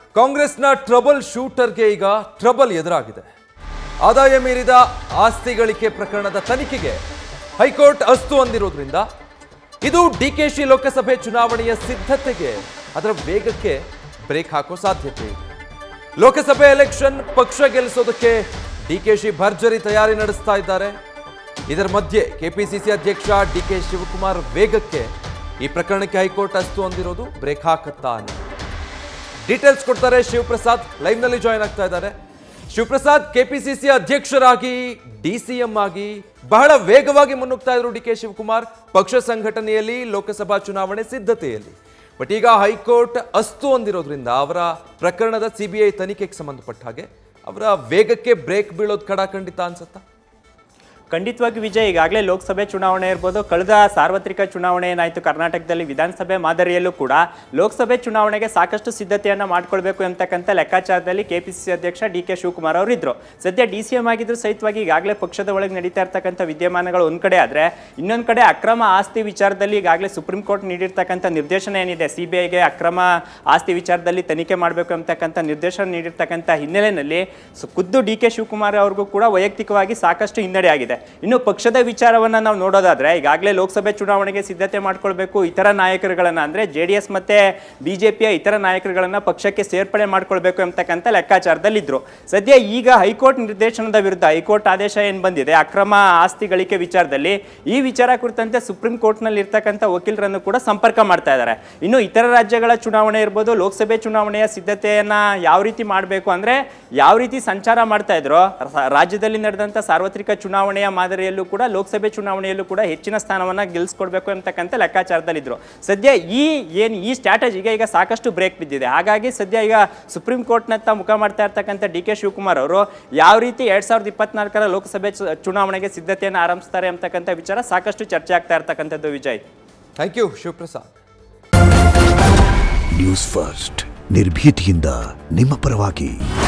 ಕಾಂಗ್ರೆಸ್ನ ಟ್ರಬಲ್ ಶೂಟರ್ಗೆ ಈಗ ಟ್ರಬಲ್ ಎದುರಾಗಿದೆ ಆದಾಯ ಮೀರಿದ ಆಸ್ತಿ ಗಳಿಕೆ ಪ್ರಕರಣದ ತನಿಖೆಗೆ ಹೈಕೋರ್ಟ್ ಅಸ್ತು ಅಂದಿರೋದ್ರಿಂದ ಇದು ಡಿಕೆಶಿ ಲೋಕಸಭೆ ಚುನಾವಣೆಯ ಸಿದ್ಧತೆಗೆ ಅದರ ವೇಗಕ್ಕೆ ಬ್ರೇಕ್ ಹಾಕೋ ಸಾಧ್ಯತೆ ಇದೆ ಲೋಕಸಭೆ ಎಲೆಕ್ಷನ್ ಪಕ್ಷ ಗೆಲ್ಲಿಸೋದಕ್ಕೆ ಡಿಕೆಶಿ ಭರ್ಜರಿ ತಯಾರಿ ನಡೆಸ್ತಾ ಇದ್ದಾರೆ ಇದರ ಮಧ್ಯೆ ಕೆಪಿಸಿಸಿ ಅಧ್ಯಕ್ಷ ಡಿಕೆ ಶಿವಕುಮಾರ್ ವೇಗಕ್ಕೆ ಈ ಪ್ರಕರಣಕ್ಕೆ ಹೈಕೋರ್ಟ್ ಅಸ್ತು ಅಂದಿರೋದು ಬ್ರೇಕ್ ಹಾಕುತ್ತಾ ಅನ್ನೋದು ಡೀಟೇಲ್ಸ್ ಕೊಡ್ತಾರೆ ಶಿವಪ್ರಸಾದ್ ಲೈವ್ ನಲ್ಲಿ ಜಾಯ್ನ್ ಆಗ್ತಾ ಇದ್ದಾರೆ ಶಿವಪ್ರಸಾದ್ ಕೆಪಿಸಿಸಿ ಅಧ್ಯಕ್ಷರಾಗಿ ಡಿಸಿಎಂ ಆಗಿ ಬಹಳ ವೇಗವಾಗಿ ಮುನ್ನುಗ್ತಾ ಇದ್ರು ಡಿ ಕೆ ಶಿವಕುಮಾರ್ ಪಕ್ಷ ಸಂಘಟನೆಯಲ್ಲಿ ಲೋಕಸಭಾ ಚುನಾವಣೆ ಸಿದ್ಧತೆಯಲ್ಲಿ ಬಟ್ ಈಗ ಹೈಕೋರ್ಟ್ ಅಸ್ತು ಅಂದಿರೋದ್ರಿಂದ ಅವರ ಪ್ರಕರಣದ ಸಿಬಿಐ ತನಿಖೆಗೆ ಸಂಬಂಧಪಟ್ಟ ಹಾಗೆ ಅವರ ವೇಗಕ್ಕೆ ಬ್ರೇಕ್ ಬೀಳೋದು ಕಡ ಖಂಡಿತ ಅನ್ಸುತ್ತಾ ಖಂಡಿತವಾಗಿ ವಿಜಯ್ ಈಗಾಗಲೇ ಲೋಕಸಭೆ ಚುನಾವಣೆ ಇರ್ಬೋದು ಕಳೆದ ಸಾರ್ವತ್ರಿಕ ಚುನಾವಣೆ ಏನಾಯಿತು ಕರ್ನಾಟಕದಲ್ಲಿ ವಿಧಾನಸಭೆ ಮಾದರಿಯಲ್ಲೂ ಕೂಡ ಲೋಕಸಭೆ ಚುನಾವಣೆಗೆ ಸಾಕಷ್ಟು ಸಿದ್ಧತೆಯನ್ನು ಮಾಡ್ಕೊಳ್ಬೇಕು ಅಂತಕ್ಕಂಥ ಲೆಕ್ಕಾಚಾರದಲ್ಲಿ ಕೆಪಿಸಿಸಿ ಅಧ್ಯಕ್ಷ ಡಿ ಕೆ ಶಿವಕುಮಾರ್ ಅವರು ಇದ್ರು ಸದ್ಯ ಡಿ ಸಿ ಎಂ ಆಗಿದ್ರು ಸಹಿತವಾಗಿ ಈಗಾಗಲೇ ಪಕ್ಷದ ಒಳಗೆ ನಡೀತಾ ಇರ್ತಕ್ಕಂಥ ವಿದ್ಯಮಾನಗಳು ಒಂದ್ ಕಡೆ ಆದ್ರೆ ಇನ್ನೊಂದು ಕಡೆ ಅಕ್ರಮ ಆಸ್ತಿ ವಿಚಾರದಲ್ಲಿ ಈಗಾಗಲೇ ಸುಪ್ರೀಂ ಕೋರ್ಟ್ ನೀಡಿರ್ತಕ್ಕಂಥ ನಿರ್ದೇಶನ ಏನಿದೆ ಸಿ ಬಿ ಐಗೆ ಅಕ್ರಮ ಆಸ್ತಿ ವಿಚಾರದಲ್ಲಿ ತನಿಖೆ ಮಾಡಬೇಕು ಅಂತಕ್ಕಂಥ ನಿರ್ದೇಶನ ನೀಡಿರ್ತಕ್ಕಂಥ ಹಿನ್ನೆಲೆಯಲ್ಲಿ ಸು- ಖುದ್ದು ಡಿ ಕೆ ಶಿವಕುಮಾರ್ ಅವ್ರಿಗೂ ಕೂಡ ವೈಯಕ್ತಿಕವಾಗಿ ಸಾಕಷ್ಟು ಹಿನ್ನಡೆ ಆಗಿದೆ ಇನ್ನು ಪಕ್ಷದ ವಿಚಾರವನ್ನ ನಾವು ನೋಡೋದಾದ್ರೆ ಈಗಾಗಲೇ ಲೋಕಸಭೆ ಚುನಾವಣೆಗೆ ಸಿದ್ಧತೆ ಮಾಡ್ಕೊಳ್ಬೇಕು ಇತರ ನಾಯಕರುಗಳನ್ನ ಅಂದ್ರೆ ಜೆ ಡಿ ಎಸ್ ಮತ್ತೆ ಬಿಜೆಪಿಯ ಇತರ ನಾಯಕರುಗಳನ್ನ ಪಕ್ಷಕ್ಕೆ ಸೇರ್ಪಡೆ ಮಾಡ್ಕೊಳ್ಬೇಕು ಅಂತಕ್ಕಂಥ ಲೆಕ್ಕಾಚಾರದಲ್ಲಿದ್ರು ಸದ್ಯ ಈಗ ಹೈಕೋರ್ಟ್ ನಿರ್ದೇಶನದ ವಿರುದ್ಧ ಹೈಕೋರ್ಟ್ ಆದೇಶ ಏನ್ ಬಂದಿದೆ ಅಕ್ರಮ ಆಸ್ತಿ ಗಳಿಕೆ ವಿಚಾರದಲ್ಲಿ ಈ ವಿಚಾರ ಕುರಿತಂತೆ ಸುಪ್ರೀಂ ಕೋರ್ಟ್ನಲ್ಲಿ ಇರ್ತಕ್ಕಂಥ ವಕೀಲರನ್ನು ಕೂಡ ಸಂಪರ್ಕ ಮಾಡ್ತಾ ಇದ್ದಾರೆ ಇನ್ನು ಇತರ ರಾಜ್ಯಗಳ ಚುನಾವಣೆ ಇರ್ಬೋದು ಲೋಕಸಭೆ ಚುನಾವಣೆಯ ಸಿದ್ಧತೆಯನ್ನ ಯಾವ ರೀತಿ ಮಾಡಬೇಕು ಅಂದ್ರೆ ಯಾವ ರೀತಿ ಸಂಚಾರ ಮಾಡ್ತಾ ಇದ್ರು ರ- ರಾಜ್ಯದಲ್ಲಿ ನಡೆದಂತ ಸಾರ್ವತ್ರಿಕ ಚುನಾವಣೆಯ ಮಾದರಿಯಲ್ಲೂ ಕೂಡ ಲೋಕಸಭೆ ಚುನಾವಣೆಯಲ್ಲೂ ಕೂಡ ಹೆಚ್ಚಿನ ಸ್ಥಾನವನ್ನ ಗೆಲ್ಸ್ಕೊಡ್ಬೇಕು ಅಂತಕ್ಕಂಥ ಲೆಕ್ಕಾಚಾರದಲ್ಲಿದ್ರು ಸದ್ಯ ಈ ಏನು ಈ ಸ್ಟ್ರಾಟಜಿಗೆ ಈಗ ಸಾಕಷ್ಟು ಬ್ರೇಕ್ ಬಿದ್ದಿದೆ ಹಾಗಾಗಿ ಸದ್ಯ ಈಗ ಸುಪ್ರೀಂ ಕೋರ್ಟ್ನತ್ತ ಮುಖ ಮಾಡ್ತಾ ಇರ್ತಕ್ಕಂಥ ಡಿ ಕೆ ಶಿವಕುಮಾರ್ ಅವರು ಯಾವ ರೀತಿ ಎರಡ್ ಸಾವಿರದ ಇಪ್ಪತ್ನಾಲ್ಕರ ಲೋಕಸಭೆ ಚು- ಚುನಾವಣೆಗೆ ಸಿದ್ಧತೆಯನ್ನು ಆರಂಭಿಸ್ತಾರೆ ಅಂತಕ್ಕಂಥ ವಿಚಾರ ಸಾಕಷ್ಟು ಚರ್ಚೆ ಆಗ್ತಾ ಇರ್ತಕ್ಕಂಥದ್ದು Vijay thank you Shivaprasad news first ನಿರ್ಭೀತಿಯಿಂದ ನಿಮ್ಮ ಪರವಾಗಿ